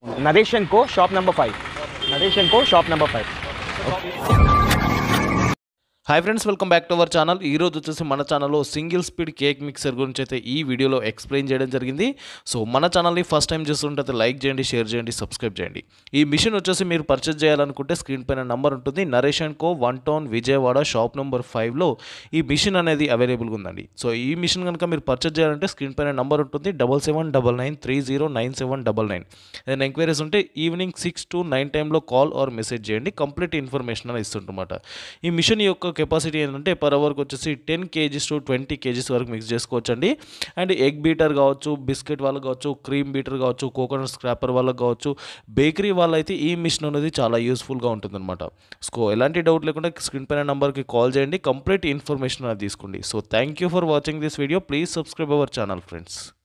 Naresh and co shop number five Naresh and co shop number five hi friends welcome back to our channel ఈ రోజు వచ్చేసి మన ఛానల్లో single speed cake mixer గురించి అయితే ఈ వీడియోలో ఎక్స్ప్లెయిన్ చేయడం జరిగింది సో మన ఛానల్ని ఫస్ట్ టైం చూస్తుంటే లైక్ చేయండి షేర్ చేయండి సబ్స్క్రైబ్ చేయండి ఈ మిషన్ వచ్చేసి మీరు పర్చేజ్ చేయాలనుకుంటే స్క్రీన్ పైన నంబర్ ఉంటుంది Naresh and co one town Vijayawada shop number ఫైవ్లో ఈ మిషన్ అనేది అవైలబుల్గా ఉందండి సో ఈ మిషన్ కనుక మీరు పర్చేజ్ చేయాలంటే స్క్రీన్ పైన నంబర్ ఉంటుంది double seven double nine three zero nine seven double nine ఏదైనా ఎంక్వైరీస్ ఉంటే ఈవినింగ్ సిక్స్ టు నైన్ టైంలో కాల్ ఆర్ మెసేజ్ చేయండి కంప్లీట్ ఇన్ఫర్మేషన్ అనేది ఇస్తుంటమాట ఈ మిషన్ యొక్క కెపాసిటీ ఏంటంటే పర్ అవర్కి వచ్చేసి ten KGs to twenty KGs వరకు మిక్స్ చేసుకోవచ్చండి అండ్ ఎగ్ బీటర్ కావచ్చు బిస్కెట్ వాళ్ళకి కావచ్చు క్రీమ్ బీటర్ కావచ్చు కోకోనట్ స్క్రాపర్ వాళ్ళకి కావచ్చు బేకరీ వాళ్ళైతే ఈ మిషన్ అనేది చాలా యూస్ఫుల్గా ఉంటుందన్నమాట సో ఎలాంటి డౌట్ లేకుండా స్క్రీన్ పైన నెంబర్కి కాల్ చేయండి కంప్లీట్ ఇన్ఫర్మేషన్ అనేది తీసుకోండి so thank you for watching this video please subscribe our channel friends